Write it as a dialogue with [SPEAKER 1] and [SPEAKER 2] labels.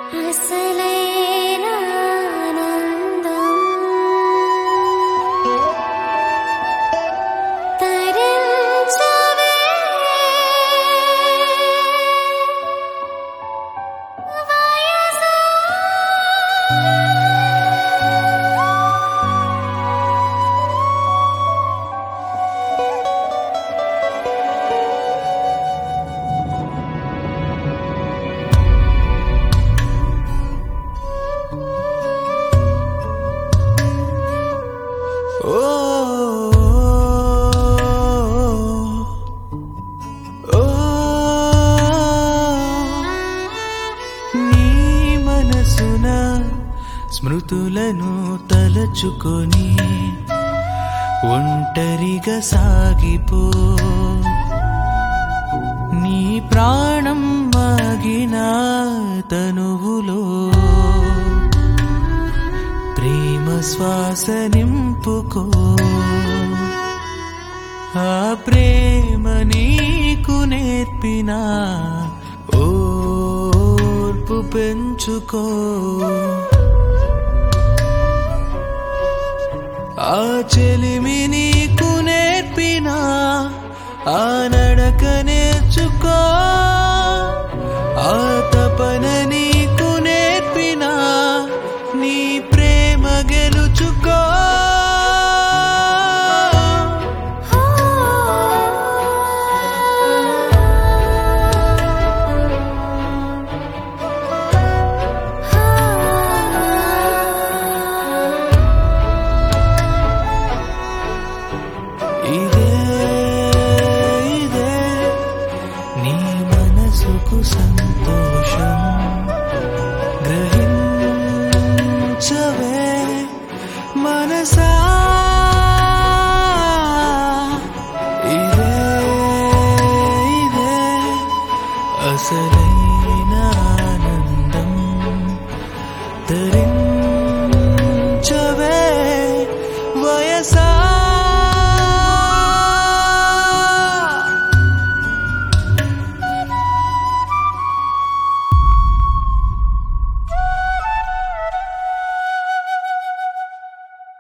[SPEAKER 1] అసలైన ఆనందం తరించవే వయసా
[SPEAKER 2] ఓ ఓ నీ మనసున స్మృతులను తలచుకొని ఒంటరిగా సాగిపో నీ ప్రాణం మాగిన తనువులో ప్రేమ శ్వాస నింపుకో ఆ ప్రేమ నీకు నేర్పిన ఓర్పు పెంచుకో ఆ చెలిమి నీకు నేర్పిన ఆ నడక నేర్చుకో ఆ తపన నీకు నేర్పిన నీ ప్రేమ గెలుచుకో ఇదే ఇదే నీ మనసుకు సంతోషం గ్రహి